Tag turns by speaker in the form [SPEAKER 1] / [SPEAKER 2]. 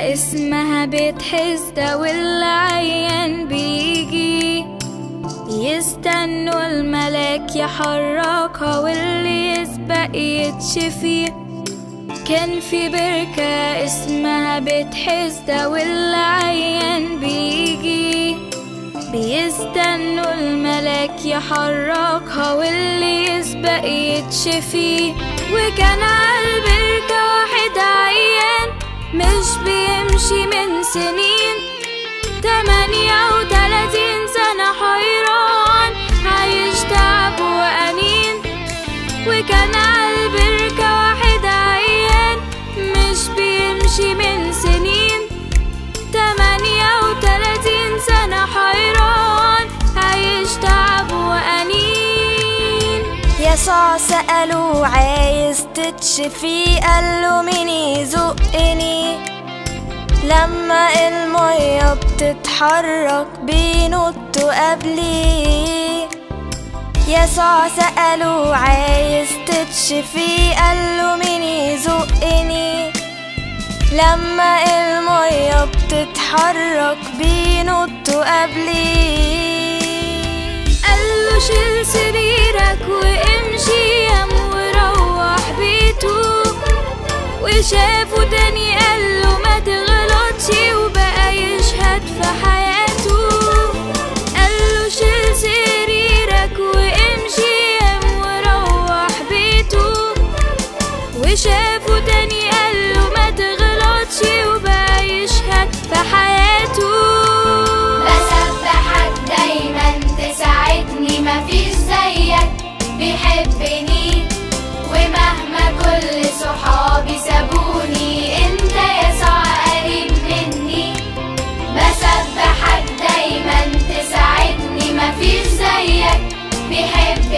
[SPEAKER 1] اسمها بيت حسدة والعيان بيجي يستنوا الملاك يحركها واللي يسبق يتشفي كان في بركة اسمها بيت حسدة والعيان بيجي بيستنوا الملاك يحركها واللي يسبق يتشفي وكان على البركة واحد عيان مش بيمشي من سنين تمانية وتلاتين سنة حيران عايش تعب وأنين وكان على البركة واحد عيان مش بيمشي من سنين تمانية وتلاتين سنة حيران عايش تعب وأنين
[SPEAKER 2] يسوع سأله عايز تتشفي قاله مين يزقني لما المية بتتحرك بينطوا قبلي يسوع سأله عايز تتشفي قاله مين يزقني لما المية بتتحرك بينطوا قبلي
[SPEAKER 1] قاله شيل سريرك وامشي يم وروح بيته وشافه تاني قاله ما تغلطش وبقى يشهد في حياته قاله شيل سريرك وامشي يم وروح بيته وشافه تاني قاله ما تغلطش وبقى يشهد في حياته
[SPEAKER 3] بسبحك دايما تساعدني مفيش زيك بيحبني ومهما كل صحابي سابوني انت يسوع قريب مني بسبحك دايما تساعدني مفيش زيك بيحبني